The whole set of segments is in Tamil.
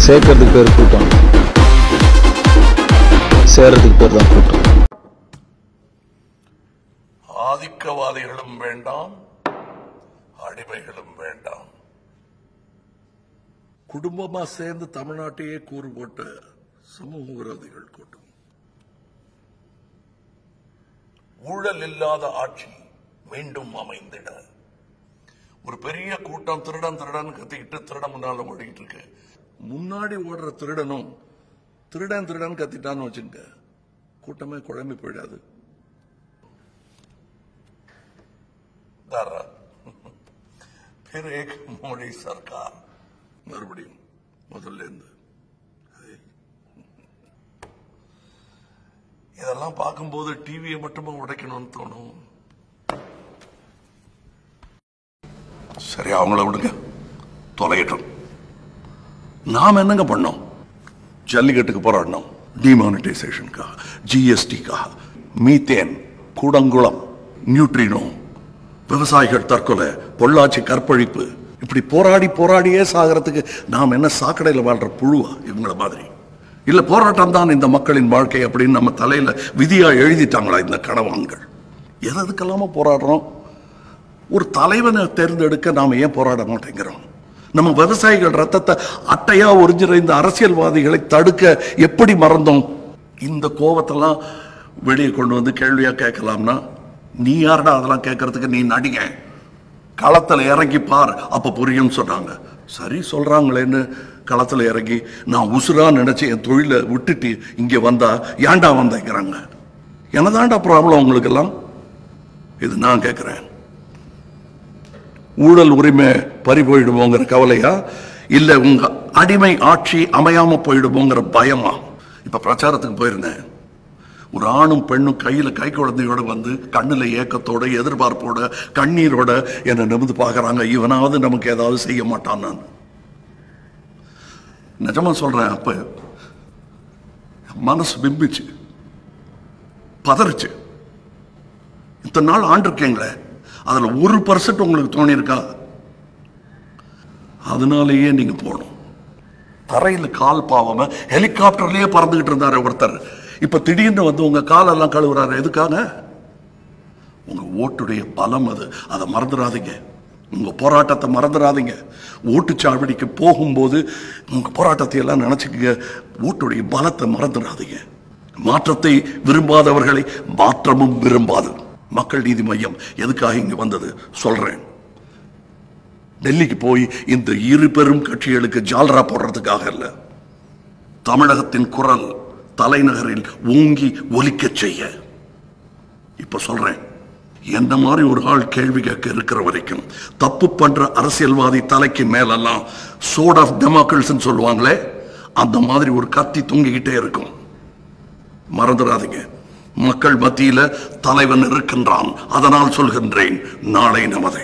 சேர்க்கறதுக்கு பேர் கூட்டம் சேர்றதுக்கு பேர் தான் கூட்டம் ஆதிக்கவாதிகளும் வேண்டாம் அடிமைகளும் வேண்டாம் குடும்பமா சேர்ந்து தமிழ்நாட்டையே கூறு போட்ட சமூக விரோதிகள் கூட்டம் ஊழல் இல்லாத ஆட்சி மீண்டும் அமைந்திட ஒரு பெரிய கூட்டம் திருடன் திருடன் கத்திக்கிட்டு திருடன் முன்னால ஓடிக்கிட்டு இருக்கு முன்னாடி ஓடுற திருடனும் திருடன் திருடன் கத்திட்டான்னு வச்சுங்க கூட்டமே குழம்பி போயிடாது दारा फिर एक मोदी सरकार மறுபடியும் முதல்ல இருந்து அது. இதெல்லாம் பார்க்கும்போது டிவியை மட்டுமா உடைக்கணும்னு தோணும் சரி அவங்கள விடுங்க தொலையட்டும் நாம் என்னங்க பண்ணோம் ஜல்லிக்கட்டுக்கு போராடினோம் டிமானிட்டைசேஷனுக்காக ஜிஎஸ்டிக்காக மீத்தேன் கூடங்குளம் நியூட்ரினோ விவசாயிகள் தற்கொலை பொள்ளாச்சி கற்பழிப்பு இப்படி போராடி போராடியே சாகிறதுக்கு நாம் என்ன சாக்கடையில் வாழ்ற புழுவா இவங்கள மாதிரி இல்ல போராட்டம் தான் இந்த மக்களின் வாழ்க்கை அப்படின்னு நம்ம தலையில விதியா எழுதிட்டாங்களா இந்த கணவான்கள் எது எதுக்கெல்லாமோ போராடுறோம் ஒரு தலைவனை தேர்ந்தெடுக்க நாம ஏன் போராட மாட்டேங்கிறோம் நம்ம விவசாயிகள் ரத்தத்தை அட்டையா உறிஞ்சிற இந்த அரசியல்வாதிகளை தடுக்க எப்படி மறந்தோம் இந்த கோவத்தெல்லாம் வெளியே கொண்டு வந்து கேள்வியா கேட்கலாம்னா நீ யாரடா அதெல்லாம் கேட்கறதுக்கு நீ நடிக களத்துல இறங்கி பார் அப்ப புரியும் சொன்னாங்க சரி சொல்றாங்களேன்னு களத்துல இறங்கி நான் உசுரா நினைச்சு என் தொழிலை விட்டுட்டு இங்க வந்தா ஏன்டா வந்தேங்கிறாங்க என்னதான்டா ப்ராப்ளம் உங்களுக்கெல்லாம் இது நான் கேட்கிறேன் ஊழல் உரிமை பறி போயிடுவோங்கிற கவலையா இல்ல உங்க அடிமை ஆட்சி அமையாம போயிடுவோங்கிற பயமா இப்ப பிரச்சாரத்துக்கு போயிருந்தேன் ஒரு ஆணும் பெண்ணும் கையில கை குழந்தையோட வந்து கண்ணுல ஏக்கத்தோட எதிர்பார்ப்போட கண்ணீரோட என்னை நிமிந்து பார்க்கறாங்க இவனாவது நமக்கு ஏதாவது செய்ய மாட்டான் நான் நிஜமா சொல்றேன் அப்ப மனசு பிம்பிச்சு பதறிச்சு இத்தனை நாள் ஆண்டிருக்கீங்களே அதுல ஒரு பர்சன்ட் உங்களுக்கு தோணி இருக்கா அதனாலேயே நீங்க போகணும் தரையில கால் பாவாம ஹெலிகாப்டர்லயே பறந்துகிட்டு இருந்தாரு ஒருத்தர் இப்ப திடீர்னு வந்து உங்க காலெல்லாம் கழுவுறாரு எதுக்காக உங்க ஓட்டுடைய பலம் அது அதை மறந்துடாதீங்க உங்க போராட்டத்தை மறந்துடாதீங்க ஓட்டுச்சாவடிக்கு போகும்போது உங்க போராட்டத்தை எல்லாம் நினைச்சுக்கங்க ஓட்டுடைய பலத்தை மறந்துடாதீங்க மாற்றத்தை விரும்பாதவர்களை மாற்றமும் விரும்பாது மக்கள் நீதி மையம் எதுக்காக இங்க வந்தது சொல்றேன் டெல்லிக்கு போய் இந்த இரு பெரும் கட்சிகளுக்கு ஜால்ரா போடுறதுக்காக இல்ல தமிழகத்தின் குரல் தலைநகரில் ஓங்கி ஒலிக்கச் செய்ய இப்ப சொல்றேன் என்ன மாதிரி ஒரு ஆள் கேள்வி கேட்க இருக்கிற வரைக்கும் தப்பு பண்ற அரசியல்வாதி தலைக்கு மேலெல்லாம் சோட் ஆஃப் டெமோக்ரல்ஸ் சொல்லுவாங்களே அந்த மாதிரி ஒரு கத்தி தொங்கிக்கிட்டே இருக்கும் மறந்துடாதீங்க மக்கள் மத்தியில தலைவன் இருக்கின்றான் அதனால் சொல்கின்றேன் நாளை நமதே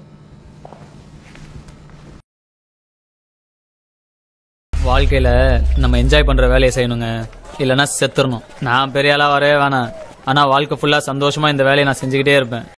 வாழ்க்கையில நம்ம என்ஜாய் பண்ற வேலையை செய்யணுங்க இல்லைன்னா செத்துறணும் நான் பெரிய ஆளா வரவே வேணாம் ஆனா வாழ்க்கை ஃபுல்லா சந்தோஷமா இந்த வேலையை நான் செஞ்சுக்கிட்டே இருப்பேன்